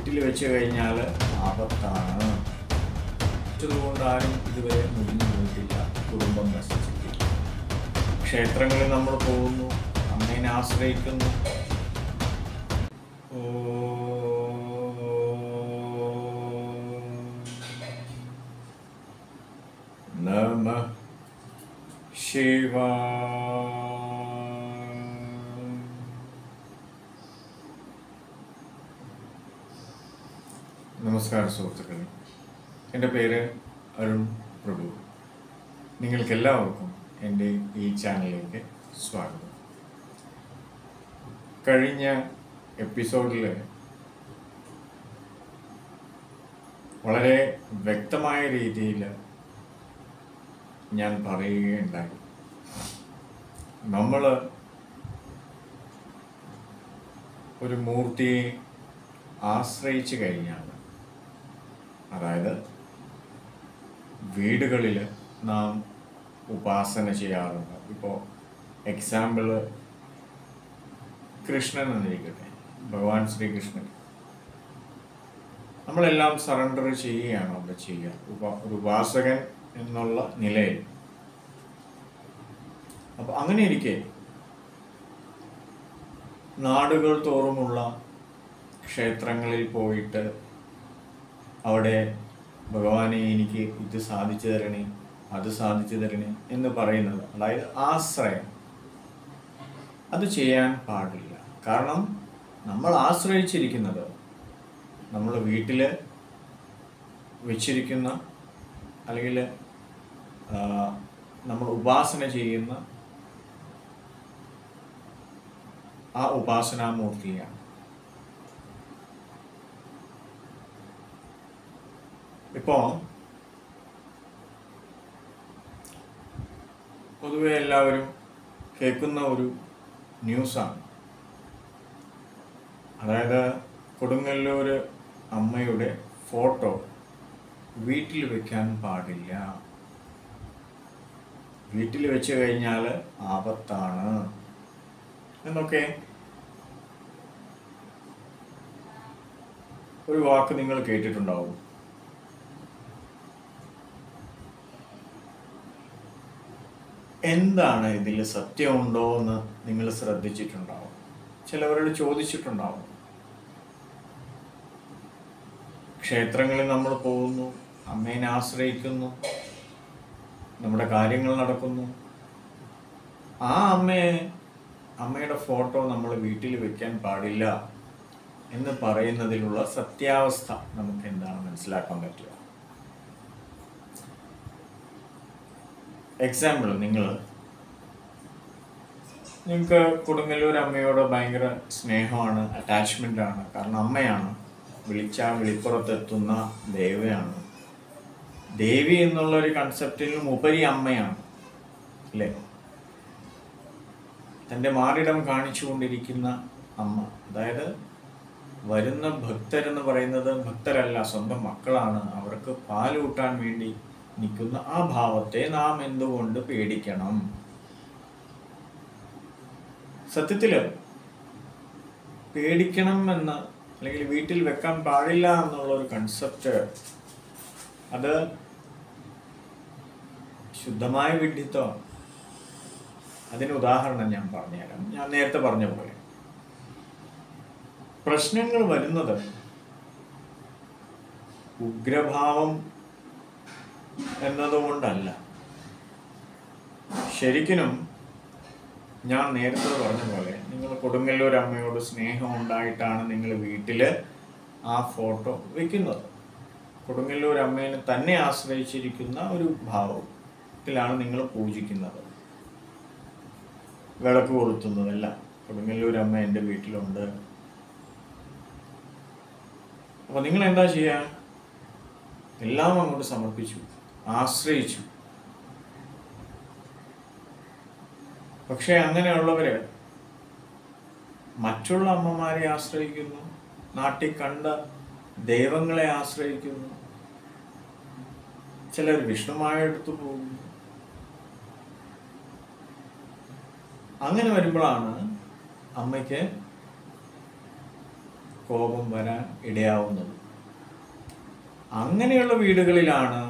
വീട്ടിൽ വെച്ച് കഴിഞ്ഞാൽ ആപത്താണ് അതുകൊണ്ട് ആരും ഇതുവരെ മുടിഞ്ഞു പോയിട്ടില്ല കുടുംബം നശിച്ചിട്ടില്ല ക്ഷേത്രങ്ങളിൽ നമ്മൾ പോകുന്നു അമ്മേനെ ആശ്രയിക്കുന്നു ഓം നമ ശിവായ നമസ്കാരം സുഹൃത്തുക്കളെ എൻ്റെ പേര് അരുൺ പ്രഭു നിങ്ങൾക്കെല്ലാവർക്കും എൻ്റെ ഈ ചാനലിലേക്ക് സ്വാഗതം കഴിഞ്ഞ എപ്പിസോഡിൽ വളരെ വ്യക്തമായ രീതിയിൽ ഞാൻ പറയുകയുണ്ടായി നമ്മൾ ഒരു മൂർത്തിയെ ആശ്രയിച്ചു കഴിഞ്ഞാൽ അതായത് വീടുകളിൽ നാം ഉപാസന ചെയ്യാറുണ്ട് ഇപ്പോൾ എക്സാമ്പിൾ കൃഷ്ണൻ എന്നിരിക്കട്ടെ ഭഗവാൻ ശ്രീകൃഷ്ണൻ നമ്മളെല്ലാം സറണ്ടർ ചെയ്യുകയാണ് അവിടെ ചെയ്യുക ഉപ ഒരു ഉപാസകൻ എന്നുള്ള നിലയിൽ അപ്പൊ അങ്ങനെ ഇരിക്കെ നാടുകൾ തോറുമുള്ള ക്ഷേത്രങ്ങളിൽ പോയിട്ട് അവിടെ ഭഗവാനെ എനിക്ക് ഇത് സാധിച്ചു തരണേ അത് സാധിച്ചു തരണേ എന്ന് പറയുന്നത് അതായത് ആശ്രയം അത് ചെയ്യാൻ പാടില്ല കാരണം നമ്മൾ ആശ്രയിച്ചിരിക്കുന്നത് നമ്മൾ വീട്ടിൽ വെച്ചിരിക്കുന്ന അല്ലെങ്കിൽ നമ്മൾ ഉപാസന ചെയ്യുന്ന ആ ഉപാസനാമൂർത്തിയാണ് ഇപ്പോ പൊതുവെ എല്ലാവരും കേൾക്കുന്ന ഒരു ന്യൂസാണ് അതായത് കൊടുങ്ങല്ലൂർ അമ്മയുടെ ഫോട്ടോ വീട്ടിൽ വെക്കാൻ പാടില്ല വീട്ടിൽ വെച്ച് കഴിഞ്ഞാൽ ആപത്താണ് എന്നൊക്കെ ഒരു വാക്ക് നിങ്ങൾ കേട്ടിട്ടുണ്ടാവും എന്താണ് ഇതിൽ സത്യമുണ്ടോ എന്ന് നിങ്ങൾ ശ്രദ്ധിച്ചിട്ടുണ്ടാവും ചിലവരോട് ചോദിച്ചിട്ടുണ്ടാവും ക്ഷേത്രങ്ങളിൽ നമ്മൾ പോകുന്നു അമ്മേനെ ആശ്രയിക്കുന്നു നമ്മുടെ കാര്യങ്ങൾ നടക്കുന്നു ആ അമ്മയെ അമ്മയുടെ ഫോട്ടോ നമ്മൾ വീട്ടിൽ വെക്കാൻ പാടില്ല എന്ന് പറയുന്നതിലുള്ള സത്യാവസ്ഥ നമുക്ക് എന്താണ് മനസ്സിലാക്കാൻ പറ്റുക എക്സാമ്പിൾ നിങ്ങൾ നിങ്ങൾക്ക് കൊടുങ്ങല്ലൂർ അമ്മയോട് ഭയങ്കര സ്നേഹമാണ് അറ്റാച്ച്മെൻ്റ് ആണ് കാരണം അമ്മയാണ് വിളിച്ചാൽ വിളിപ്പുറത്തെത്തുന്ന ദേവയാണ് ദേവി എന്നുള്ള ഒരു കൺസെപ്റ്റിലും ഉപരി അമ്മയാണ് അല്ലേ തൻ്റെ മാറിടം കാണിച്ചുകൊണ്ടിരിക്കുന്ന അമ്മ അതായത് വരുന്ന ഭക്തരെന്ന് പറയുന്നത് ഭക്തരല്ല സ്വന്തം മക്കളാണ് അവർക്ക് പാലൂട്ടാൻ വേണ്ടി നിൽക്കുന്ന ആ ഭാവത്തെ നാം എന്തുകൊണ്ട് പേടിക്കണം സത്യത്തില് പേടിക്കണം എന്ന അല്ലെങ്കിൽ വീട്ടിൽ വെക്കാൻ പാടില്ല എന്നുള്ള ഒരു കൺസെപ്റ്റ് അത് ശുദ്ധമായ വിഡ്ഢിത്വം അതിന് ഉദാഹരണം ഞാൻ പറഞ്ഞുതരാം ഞാൻ നേരത്തെ പറഞ്ഞ പോലെ പ്രശ്നങ്ങൾ വരുന്നത് ഉഗ്രഭാവം എന്നതുകൊണ്ടല്ല ശരിക്കും ഞാൻ നേരത്തെ പറഞ്ഞ പോലെ നിങ്ങൾ കൊടുങ്ങല്ലൂർ അമ്മയോട് സ്നേഹം ഉണ്ടായിട്ടാണ് നിങ്ങൾ വീട്ടിൽ ആ ഫോട്ടോ വെക്കുന്നത് കൊടുങ്ങല്ലൂർ അമ്മേനെ തന്നെ ആശ്രയിച്ചിരിക്കുന്ന ഒരു ഭാവത്തിലാണ് നിങ്ങൾ പൂജിക്കുന്നത് വിളക്ക് കൊളുത്തുന്നതല്ല കൊടുങ്ങല്ലൂർ അമ്മ എൻ്റെ വീട്ടിലുണ്ട് അപ്പൊ നിങ്ങൾ എന്താ ചെയ്യുക എല്ലാം അങ്ങോട്ട് സമർപ്പിച്ചു ആശ്രയിച്ചു പക്ഷെ അങ്ങനെയുള്ളവര് മറ്റുള്ള അമ്മമാരെ ആശ്രയിക്കുന്നു നാട്ടിൽ കണ്ട ദൈവങ്ങളെ ആശ്രയിക്കുന്നു ചിലർ വിഷ്ണുമായ എടുത്തു പോകുന്നു അങ്ങനെ വരുമ്പോഴാണ് അമ്മയ്ക്ക് കോപം വരാൻ ഇടയാവുന്നത് അങ്ങനെയുള്ള വീടുകളിലാണ്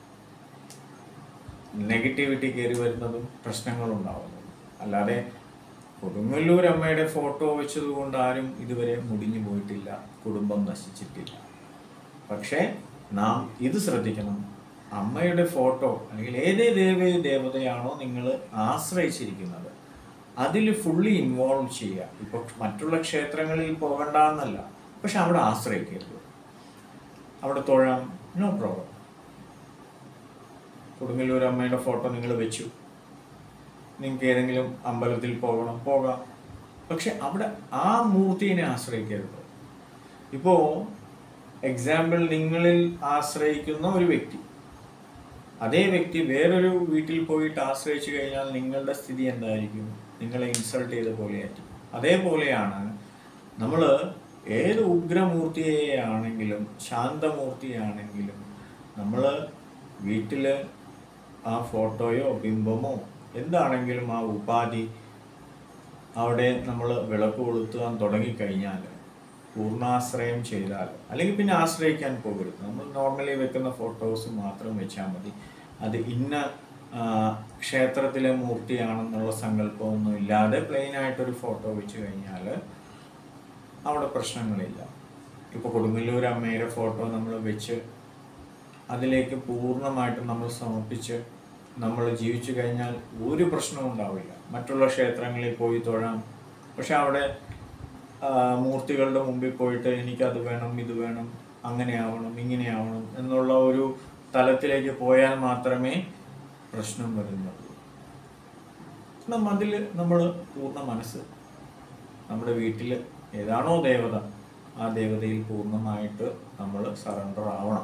നെഗറ്റിവിറ്റി കയറി വരുന്നതും പ്രശ്നങ്ങളുണ്ടാവുന്നതും അല്ലാതെ കൊടുങ്ങല്ലൂർ അമ്മയുടെ ഫോട്ടോ വെച്ചതുകൊണ്ട് ആരും ഇതുവരെ മുടിഞ്ഞു പോയിട്ടില്ല കുടുംബം നശിച്ചിട്ടില്ല പക്ഷേ നാം ഇത് ശ്രദ്ധിക്കണം അമ്മയുടെ ഫോട്ടോ അല്ലെങ്കിൽ ഏതേ ദേവേ ദേവതയാണോ നിങ്ങൾ ആശ്രയിച്ചിരിക്കുന്നത് അതിൽ ഫുള്ളി ഇൻവോൾവ് ചെയ്യുക ഇപ്പോൾ മറ്റുള്ള ക്ഷേത്രങ്ങളിൽ പോകണ്ട എന്നല്ല പക്ഷെ അവിടെ ആശ്രയിക്കരുത് അവിടെ തൊഴാം നോ പ്രോബ്ലം കൊടുങ്ങല്ലൂർ അമ്മയുടെ ഫോട്ടോ നിങ്ങൾ വെച്ചു നിങ്ങൾക്ക് ഏതെങ്കിലും അമ്പലത്തിൽ പോകണം പോകാം പക്ഷെ അവിടെ ആ മൂർത്തിനെ ആശ്രയിക്കരുത് ഇപ്പോൾ എക്സാമ്പിൾ നിങ്ങളിൽ ആശ്രയിക്കുന്ന ഒരു വ്യക്തി അതേ വ്യക്തി വേറൊരു വീട്ടിൽ പോയിട്ട് ആശ്രയിച്ചു കഴിഞ്ഞാൽ നിങ്ങളുടെ സ്ഥിതി എന്തായിരിക്കും നിങ്ങളെ ഇൻസൾട്ട് ചെയ്ത പോലെയായിരിക്കും അതേപോലെയാണ് നമ്മൾ ഏത് ഉഗ്രമൂർത്തിയെയാണെങ്കിലും ശാന്തമൂർത്തിയാണെങ്കിലും നമ്മൾ വീട്ടിൽ ആ ഫോട്ടോയോ ബിംബമോ എന്താണെങ്കിലും ആ ഉപാധി അവിടെ നമ്മൾ വിളക്ക് കൊളുത്താൻ തുടങ്ങിക്കഴിഞ്ഞാൽ പൂർണ്ണാശ്രയം ചെയ്താൽ അല്ലെങ്കിൽ പിന്നെ ആശ്രയിക്കാൻ പോകരുത് നമ്മൾ നോർമലി വെക്കുന്ന ഫോട്ടോസ് മാത്രം വെച്ചാൽ മതി അത് ഇന്ന ആ, ക്ഷേത്രത്തിലെ മൂർത്തിയാണെന്നുള്ള സങ്കല്പമൊന്നും ഇല്ലാതെ പ്ലെയിൻ ആയിട്ടൊരു ഫോട്ടോ വെച്ച് കഴിഞ്ഞാൽ അവിടെ പ്രശ്നങ്ങളില്ല ഇപ്പോൾ കൊടുങ്ങല്ലൂർ അമ്മയുടെ ഫോട്ടോ നമ്മൾ വെച്ച് അതിലേക്ക് പൂർണ്ണമായിട്ടും നമ്മൾ സമർപ്പിച്ച് നമ്മൾ ജീവിച്ചു കഴിഞ്ഞാൽ ഒരു പ്രശ്നവും ഉണ്ടാവില്ല മറ്റുള്ള ക്ഷേത്രങ്ങളിൽ പോയി തൊഴാം പക്ഷെ അവിടെ ആ, മൂർത്തികളുടെ മുമ്പിൽ പോയിട്ട് എനിക്കത് വേണം ഇത് വേണം അങ്ങനെ ആവണം ഇങ്ങനെ ആവണം എന്നുള്ള ഒരു തലത്തിലേക്ക് പോയാൽ മാത്രമേ പ്രശ്നം വരുന്നുള്ളൂ കാരണം അതിൽ നമ്മൾ പൂർണ്ണ മനസ്സ് നമ്മുടെ വീട്ടിൽ ഏതാണോ ദേവത ആ ദേവതയിൽ പൂർണ്ണമായിട്ട് നമ്മൾ സറണ്ടർ ആവണം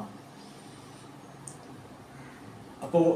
അപ്പോൾ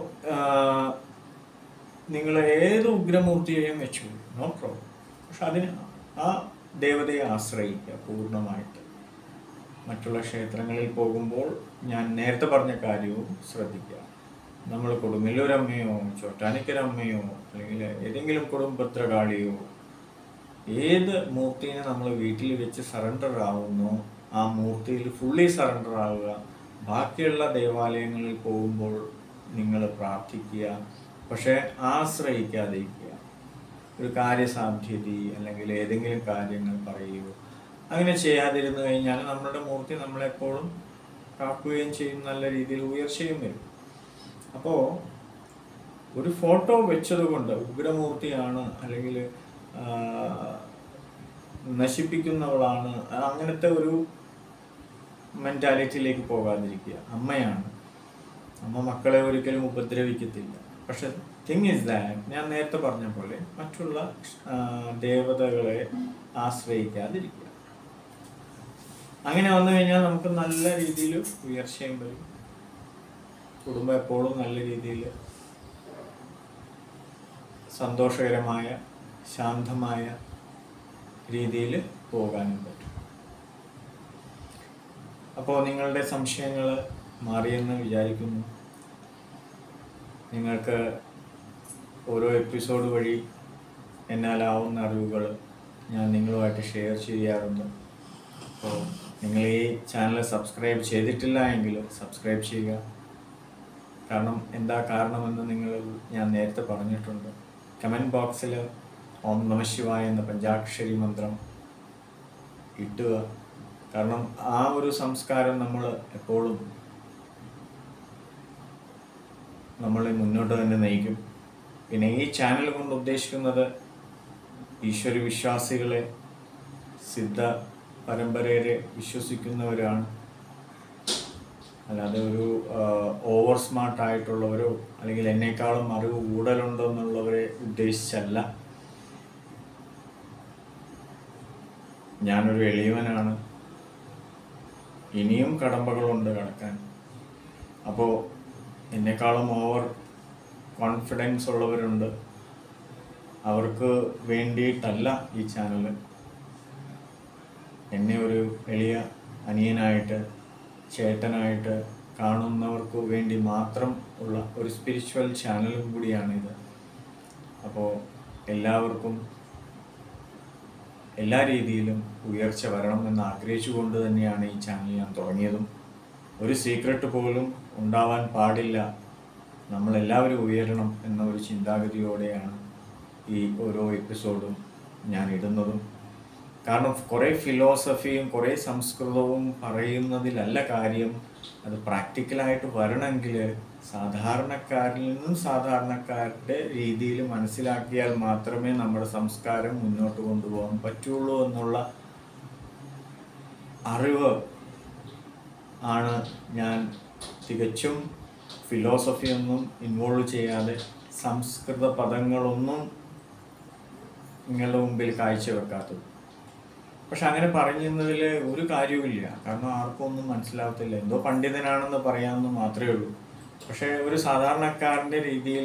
നിങ്ങൾ ഏത് ഉഗ്രമൂർത്തിയെയും വെച്ചു നോ പ്രോബ്ലം പക്ഷെ അതിന് ആ ദേവതയെ ആശ്രയിക്കുക പൂർണ്ണമായിട്ട് മറ്റുള്ള ക്ഷേത്രങ്ങളിൽ പോകുമ്പോൾ ഞാൻ നേരത്തെ പറഞ്ഞ കാര്യവും ശ്രദ്ധിക്കുക നമ്മൾ കൊടുങ്ങല്ലൂരമ്മയോ ചോറ്റാനിക്കരമ്മയോ അല്ലെങ്കിൽ ഏതെങ്കിലും കുടുംബത്രകാളിയോ ഏത് മൂർത്തിനെ നമ്മൾ വീട്ടിൽ വെച്ച് സറണ്ടർ ആവുന്നോ ആ മൂർത്തിയിൽ ഫുള്ളി സറണ്ടർ ആവുക ബാക്കിയുള്ള ദേവാലയങ്ങളിൽ പോകുമ്പോൾ നിങ്ങൾ പ്രാർത്ഥിക്കുക പക്ഷേ ആശ്രയിക്കാതിരിക്കുക ഒരു കാര്യസാധ്യത അല്ലെങ്കിൽ ഏതെങ്കിലും കാര്യങ്ങൾ പറയുകയോ അങ്ങനെ ചെയ്യാതിരുന്നു കഴിഞ്ഞാൽ നമ്മുടെ മൂർത്തി നമ്മളെപ്പോഴും കാക്കുകയും ചെയ്യും നല്ല രീതിയിൽ ഉയർച്ചയും വരും അപ്പോൾ ഒരു ഫോട്ടോ വെച്ചതുകൊണ്ട് ഉഗ്രമൂർത്തിയാണ് അല്ലെങ്കിൽ ആ, നശിപ്പിക്കുന്നവളാണ് അങ്ങനത്തെ ഒരു മെൻറ്റാലിറ്റിയിലേക്ക് പോകാതിരിക്കുക അമ്മയാണ് അമ്മ മക്കളെ ഒരിക്കലും ഉപദ്രവിക്കത്തില്ല പക്ഷെ തിങ് ഇസ് ദാറ്റ് ഞാൻ നേരത്തെ പറഞ്ഞ പോലെ മറ്റുള്ള ആ, ദേവതകളെ ആശ്രയിക്കാതിരിക്കുക അങ്ങനെ വന്നു കഴിഞ്ഞാൽ നമുക്ക് നല്ല രീതിയിൽ ഉയർച്ചയും വരും കുടുംബം എപ്പോഴും നല്ല രീതിയിൽ സന്തോഷകരമായ ശാന്തമായ രീതിയിൽ പോകാനും പറ്റും അപ്പോൾ നിങ്ങളുടെ സംശയങ്ങൾ മാറിയെന്ന് വിചാരിക്കുന്നു നിങ്ങൾക്ക് ഓരോ എപ്പിസോഡ് വഴി എന്നാലാവുന്ന അറിവുകൾ ഞാൻ നിങ്ങളുമായിട്ട് ഷെയർ ചെയ്യാറുണ്ട് അപ്പോൾ നിങ്ങൾ ഈ ചാനൽ സബ്സ്ക്രൈബ് ചെയ്തിട്ടില്ല എങ്കിൽ സബ്സ്ക്രൈബ് ചെയ്യുക കാരണം എന്താ കാരണമെന്ന് നിങ്ങൾ ഞാൻ നേരത്തെ പറഞ്ഞിട്ടുണ്ട് കമൻറ്റ് ബോക്സിൽ ഓം നമ ശിവായ എന്ന പഞ്ചാക്ഷരി മന്ത്രം ഇട്ടുക കാരണം ആ ഒരു സംസ്കാരം നമ്മൾ എപ്പോഴും നമ്മളെ മുന്നോട്ട് തന്നെ നയിക്കും പിന്നെ ഈ ചാനൽ കൊണ്ട് ഉദ്ദേശിക്കുന്നത് ഈശ്വര വിശ്വാസികളെ സിദ്ധ പരമ്പരയെ വിശ്വസിക്കുന്നവരാണ് അല്ലാതെ ഒരു ഓവർ സ്മാർട്ട് ആയിട്ടുള്ളവരോ അല്ലെങ്കിൽ എന്നെക്കാളും അറിവ് കൂടുതലുണ്ടെന്നുള്ളവരെ ഉദ്ദേശിച്ചല്ല ഞാനൊരു എളിയവനാണ് ഇനിയും കടമ്പകളുണ്ട് കടക്കാൻ അപ്പോൾ എന്നെക്കാളും ഓവർ കോൺഫിഡൻസ് ഉള്ളവരുണ്ട് അവർക്ക് വേണ്ടിയിട്ടല്ല ഈ ചാനൽ എന്നെ ഒരു എളിയ അനിയനായിട്ട് ചേട്ടനായിട്ട് കാണുന്നവർക്ക് വേണ്ടി മാത്രം ഉള്ള ഒരു സ്പിരിച്വൽ ചാനലും കൂടിയാണിത് അപ്പോൾ എല്ലാവർക്കും എല്ലാ രീതിയിലും ഉയർച്ച വരണം എന്ന് ആഗ്രഹിച്ചുകൊണ്ട് തന്നെയാണ് ഈ ചാനൽ ഞാൻ തുടങ്ങിയതും ഒരു സീക്രട്ട് പോലും ഉണ്ടാവാൻ പാടില്ല നമ്മളെല്ലാവരും ഉയരണം എന്ന ഒരു ചിന്താഗതിയോടെയാണ് ഈ ഓരോ എപ്പിസോഡും ഞാൻ ഇടുന്നതും കാരണം കുറേ ഫിലോസഫിയും കുറേ സംസ്കൃതവും പറയുന്നതിലല്ല കാര്യം അത് പ്രാക്ടിക്കലായിട്ട് വരണമെങ്കിൽ സാധാരണക്കാരിൽ നിന്നും സാധാരണക്കാരുടെ രീതിയിൽ മനസ്സിലാക്കിയാൽ മാത്രമേ നമ്മുടെ സംസ്കാരം മുന്നോട്ട് കൊണ്ടുപോകാൻ പറ്റുള്ളൂ എന്നുള്ള അറിവ് ആണ് ഞാൻ തികച്ചും ഫിലോസഫിയൊന്നും ഇൻവോൾവ് ചെയ്യാതെ സംസ്കൃത പദങ്ങളൊന്നും നിങ്ങളുടെ മുമ്പിൽ കാഴ്ചവെക്കാത്തത് പക്ഷെ അങ്ങനെ പറയുന്നതിൽ ഒരു കാര്യവുമില്ല കാരണം ആർക്കും ഒന്നും മനസ്സിലാവത്തില്ല എന്തോ പണ്ഡിതനാണെന്ന് പറയാമെന്ന് മാത്രമേ ഉള്ളൂ പക്ഷെ ഒരു സാധാരണക്കാരൻ്റെ രീതിയിൽ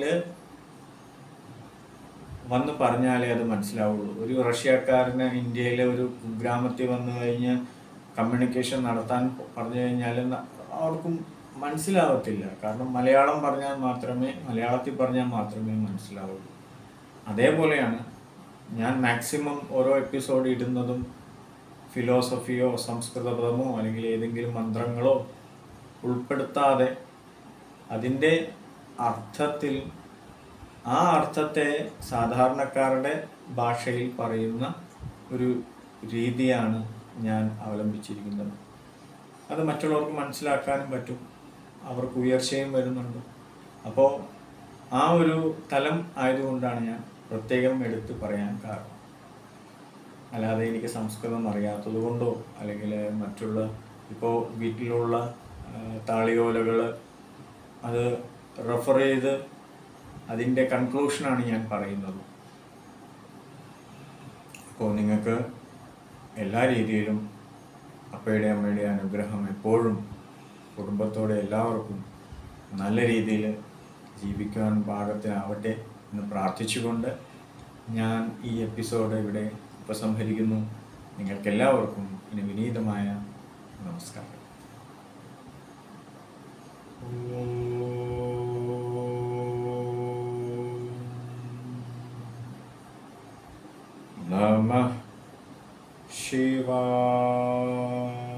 വന്ന് പറഞ്ഞാലേ അത് മനസ്സിലാവുള്ളൂ ഒരു റഷ്യക്കാരന് ഇന്ത്യയിലെ ഒരു ഗ്രാമത്തിൽ വന്നു കഴിഞ്ഞ് കമ്മ്യൂണിക്കേഷൻ നടത്താൻ പറഞ്ഞു കഴിഞ്ഞാൽ ന- അവർക്കും മനസ്സിലാവത്തില്ല കാരണം മലയാളം പറഞ്ഞാൽ മാത്രമേ മലയാളത്തിൽ പറഞ്ഞാൽ മാത്രമേ മനസ്സിലാവുള്ളൂ അതേപോലെയാണ് ഞാൻ മാക്സിമം ഓരോ എപ്പിസോഡ് ഇടുന്നതും ഫിലോസഫിയോ സംസ്കൃത പദമോ അല്ലെങ്കിൽ ഏതെങ്കിലും മന്ത്രങ്ങളോ ഉൾപ്പെടുത്താതെ അതിൻ്റെ അർത്ഥത്തിൽ ആ അർത്ഥത്തെ സാധാരണക്കാരുടെ ഭാഷയിൽ പറയുന്ന ഒരു രീതിയാണ് ഞാൻ അവലംബിച്ചിരിക്കുന്നത് അത് മറ്റുള്ളവർക്ക് മനസ്സിലാക്കാനും പറ്റും അവർക്ക് ഉയർച്ചയും വരുന്നുണ്ട് അപ്പോൾ ആ ഒരു തലം ആയതുകൊണ്ടാണ് ഞാൻ പ്രത്യേകം എടുത്ത് പറയാൻ കാരണം അല്ലാതെ എനിക്ക് സംസ്കൃതം അറിയാത്തത് കൊണ്ടോ അല്ലെങ്കിൽ മറ്റുള്ള ഇപ്പോൾ വീട്ടിലുള്ള താളിയോലകൾ അത് റെഫർ ചെയ്ത് അതിൻ്റെ കൺക്ലൂഷനാണ് ഞാൻ പറയുന്നത് അപ്പോൾ നിങ്ങൾക്ക് എല്ലാ രീതിയിലും അപ്പയുടെ അമ്മയുടെ അനുഗ്രഹം എപ്പോഴും കുടുംബത്തോടെ എല്ലാവർക്കും നല്ല രീതിയിൽ ജീവിക്കുവാൻ പാകത്തിനാവട്ടെ എന്ന് പ്രാർത്ഥിച്ചുകൊണ്ട് ഞാൻ ഈ എപ്പിസോഡ് ഇവിടെ ഉപസംഹരിക്കുന്നു നിങ്ങൾക്കെല്ലാവർക്കും ഇനി വിനീതമായ നമസ്കാരം നമ ശിവായ